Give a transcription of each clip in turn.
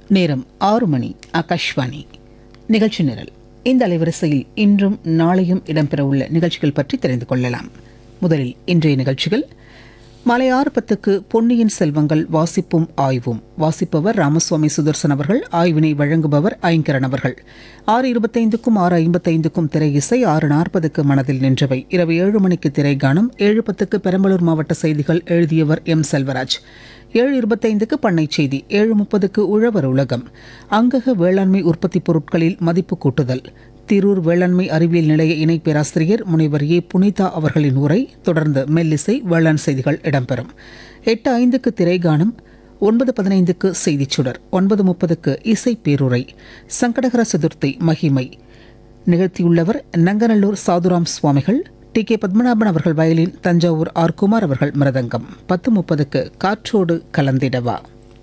நேரம் ஆறு மணி ஆகாஷ்வாணி நிகழ்ச்சி நிரல் இந்த அலைவரிசையில் இன்றும் நாளையும் இடம்பெறவுள்ள நிகழ்ச்சிகள் பற்றி தெரிந்து கொள்ளலாம் முதலில் இன்றைய நிகழ்ச்சிகள் மாலை ஆறு பத்துக்கு பொன்னியின் செல்வங்கள் வாசிப்பும் ஆய்வும் வாசிப்பவர் ராமசுவாமி சுதர்சன் அவர்கள் ஆய்வினை வழங்குபவர் ஐங்கரன் அவர்கள் ஆறு இருபத்தைந்துக்கும் ஆறு ஐம்பத்தைந்துக்கும் திரை இசை ஆறு நாற்பதுக்கு மனதில் நின்றவை இரவு ஏழு மணிக்கு திரை கானம் ஏழு பத்துக்கு பெரம்பலூர் மாவட்ட செய்திகள் எழுதியவர் எம் செல்வராஜ் ஏழு இருபத்தைந்துக்கு பண்ணை செய்தி ஏழு முப்பதுக்கு உழவர் உலகம் அங்கக வேளாண்மை உற்பத்தி பொருட்களில் மதிப்பு கூட்டுதல் திரூர் வேளாண்மை அறிவியல் நிலைய இணை பேராசிரியர் முனைவர் ஏ புனிதா அவர்களின் உரை தொடர்ந்து மெல்லிசை வேளாண் செய்திகள் இடம்பெறும் எட்டு ஐந்துக்கு திரைகானம் ஒன்பது பதினைந்துக்கு செய்திச் சுடர் ஒன்பது முப்பதுக்கு இசை பேருரை சங்கடகர சதுர்த்தி மகிமை நிகழ்த்தியுள்ளவர் நங்கநல்லூர் சாதுராம் சுவாமிகள் டி கே பத்மநாபன் அவர்கள் வயலின் தஞ்சாவூர் ஆர் குமார் அவர்கள் மிருதங்கம் பத்து முப்பதுக்கு காற்றோடு கலந்திடவா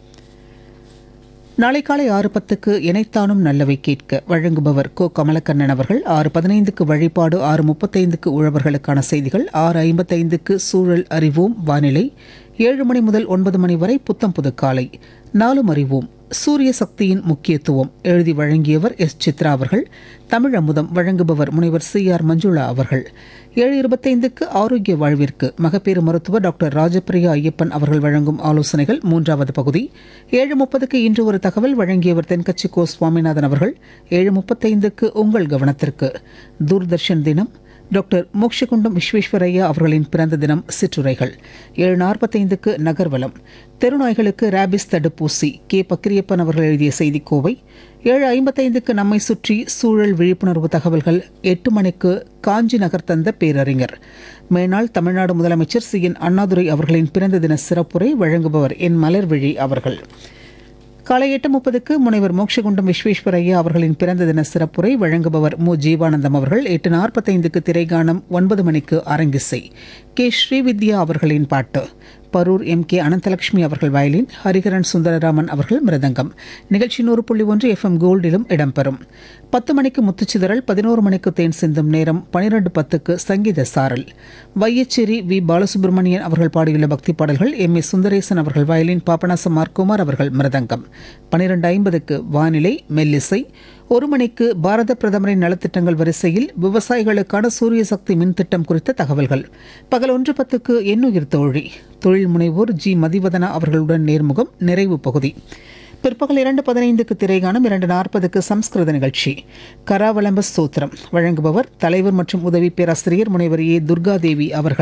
நாளை காலை ஆறு பத்துக்கு இணைத்தானும் நல்லவை கேட்க வழங்குபவர் கோ கமலக்கண்ணன் அவர்கள் ஆறு பதினைந்துக்கு வழிபாடு ஆறு முப்பத்தைந்துக்கு உழவர்களுக்கான செய்திகள் ஆறு ஐம்பத்தைந்துக்கு சூழல் அறிவோம் வானிலை ஏழு மணி முதல் ஒன்பது மணி வரை புத்தம் புது காலை நாலும் அறிவோம் சூரிய சக்தியின் முக்கியத்துவம் எழுதி வழங்கியவர் எஸ் சித்ரா அவர்கள் தமிழ் அமுதம் வழங்குபவர் முனைவர் சி ஆர் மஞ்சுளா அவர்கள் ஏழு இருபத்தைந்துக்கு ஆரோக்கிய வாழ்விற்கு மகப்பேறு மருத்துவர் டாக்டர் ராஜபிரியா ஐயப்பன் அவர்கள் வழங்கும் ஆலோசனைகள் மூன்றாவது பகுதி ஏழு முப்பதுக்கு இன்று ஒரு தகவல் வழங்கியவர் தென்கட்சி கோ சுவாமிநாதன் அவர்கள் ஏழு முப்பத்தைந்துக்கு உங்கள் கவனத்திற்கு தூர்தர்ஷன் தினம் டாக்டர் மோக்ஷகுண்டம் விஸ்வேஸ்வரையா அவர்களின் பிறந்த தினம் சிற்றுரைகள் ஏழு நாற்பத்தைந்துக்கு நகர்வலம் தெருநாய்களுக்கு ரேபிஸ் தடுப்பூசி கே பக்கிரியப்பன் அவர்கள் எழுதிய செய்திக்கோவை ஏழு ஐம்பத்தைந்துக்கு நம்மை சுற்றி சூழல் விழிப்புணர்வு தகவல்கள் எட்டு மணிக்கு காஞ்சி நகர் தந்த பேரறிஞர் மேனாள் தமிழ்நாடு முதலமைச்சர் சி என் அண்ணாதுரை அவர்களின் பிறந்த தின சிறப்புரை வழங்குபவர் என் மலர்விழி அவர்கள் காலை எட்டு முப்பதுக்கு முனைவர் மோட்சகுண்டம் விஸ்வேஸ்வரையா அவர்களின் பிறந்த தின சிறப்புரை வழங்குபவர் மு ஜீவானந்தம் அவர்கள் எட்டு நாற்பத்தைந்துக்கு திரைகானம் ஒன்பது மணிக்கு அரங்கிசை கே ஸ்ரீவித்யா அவர்களின் பாட்டு பரூர் எம் கே அனந்தலட்சுமி அவர்கள் வயலின் ஹரிகரன் சுந்தரராமன் அவர்கள் மிருதங்கம் நிகழ்ச்சி நூறு புள்ளி ஒன்று எஃப்எம் கோல்டிலும் இடம்பெறும் பத்து மணிக்கு முத்துச்சிதறல் பதினோரு மணிக்கு தேன் சிந்தும் நேரம் பனிரெண்டு பத்துக்கு சங்கீத சாரல் வையச்சேரி வி பாலசுப்ரமணியன் அவர்கள் பாடியுள்ள பக்தி பாடல்கள் எம் ஏ சுந்தரேசன் அவர்கள் வயலின் பாபநாசம் மார்க்குமார் அவர்கள் மிருதங்கம் பனிரெண்டு ஐம்பதுக்கு வானிலை மெல்லிசை ஒரு மணிக்கு பாரத பிரதமரின் நலத்திட்டங்கள் வரிசையில் விவசாயிகளுக்கான சூரிய சக்தி மின் திட்டம் குறித்த தகவல்கள் பகல் ஒன்று பத்துக்கு எண்ணுயிர் தோழி தொழில் முனைவோர் ஜி மதிவதனா அவர்களுடன் நேர்முகம் நிறைவு பகுதி பிற்பகல் இரண்டு பதினைந்துக்கு திரைகாணும் இரண்டு நாற்பதுக்கு சம்ஸ்கிருத நிகழ்ச்சி கராவலம்ப ஸ்தோத்திரம் வழங்குபவர் தலைவர் மற்றும் உதவி பேராசிரியர் முனைவர் ஏ துர்காதேவி அவர்கள்